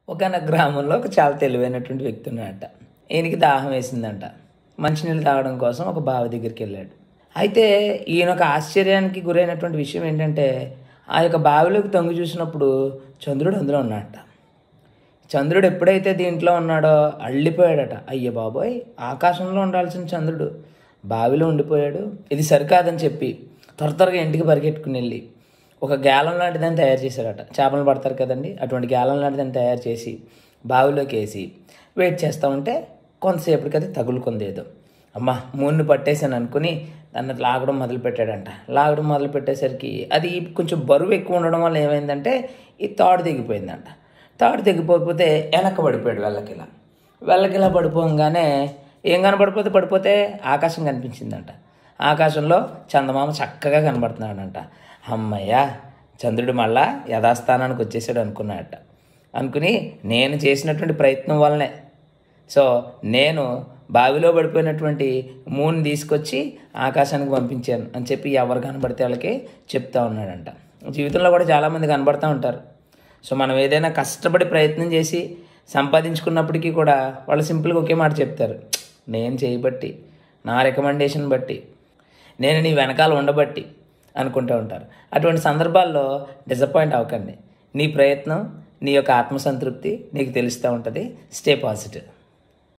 ఒకనొక గ్రామంలో ఒక చాలా తెలివైనటువంటి వ్యక్తి ఉన్నాడట ఈయనకి దాహం వేసిందంట మంచినీళ్ళు తాగడం కోసం ఒక బావి దగ్గరికి వెళ్ళాడు అయితే ఈయన ఒక ఆశ్చర్యానికి గురైనటువంటి విషయం ఏంటంటే ఆ యొక్క బావిలోకి తొంగి చూసినప్పుడు చంద్రుడు అందులో ఉన్నాడట చంద్రుడు ఎప్పుడైతే దీంట్లో ఉన్నాడో అళ్ళిపోయాడట అయ్య బాబోయ్ ఆకాశంలో ఉండాల్సిన చంద్రుడు బావిలో ఉండిపోయాడు ఇది సరికాదని చెప్పి త్వర త్వరగా ఇంటికి పరిగెట్టుకుని వెళ్ళి ఒక గ్యాలం లాంటిదని తయారు చేశాడట చేపలు పడతారు కదండి అటువంటి గ్యాలం లాంటిదని తయారు చేసి బావిలోకి వేసి వెయిట్ చేస్తూ ఉంటే కొంతసేపటికి అది తగులుకుంది ఏదో అమ్మ మూన్ని పట్టేసాను అనుకుని దాన్ని లాగడం మొదలు పెట్టాడంట లాగడం మొదలు పెట్టేసరికి అది కొంచెం బరువు ఎక్కువ ఉండడం వల్ల ఏమైందంటే ఈ తాడు తెగిపోయిందంట తాడు తెగిపోతే వెనక్కి పడిపోయాడు వెళ్ళకిలా వెళ్ళకిలా పడిపోగానే ఏం కనపడిపోతే పడిపోతే ఆకాశం కనిపించిందంట ఆకాశంలో చందమామ చక్కగా కనబడుతున్నాడంట అమ్మయ్య చంద్రుడు మళ్ళా యథాస్థానానికి వచ్చేసాడు అనుకున్నాడట అనుకుని నేను చేసినటువంటి ప్రయత్నం వల్లనే సో నేను బావిలో పడిపోయినటువంటి మూన్ తీసుకొచ్చి ఆకాశానికి పంపించాను అని చెప్పి ఎవరు కనబడితే వాళ్ళకి చెప్తా ఉన్నాడంట జీవితంలో కూడా చాలామంది కనబడుతూ ఉంటారు సో మనం ఏదైనా కష్టపడి ప్రయత్నం చేసి సంపాదించుకున్నప్పటికీ కూడా వాళ్ళు సింపుల్గా ఒకే మాట చెప్తారు నేను చేయబట్టి నా రికమెండేషన్ బట్టి నేను నీ వెనకాల ఉండబట్టి అనుకుంటూ ఉంటారు అటువంటి సందర్భాల్లో డిసప్పాయింట్ అవ్వకండి నీ ప్రయత్నం నీ యొక్క ఆత్మసంతృప్తి నీకు తెలుస్తూ ఉంటుంది స్టే పాజిటివ్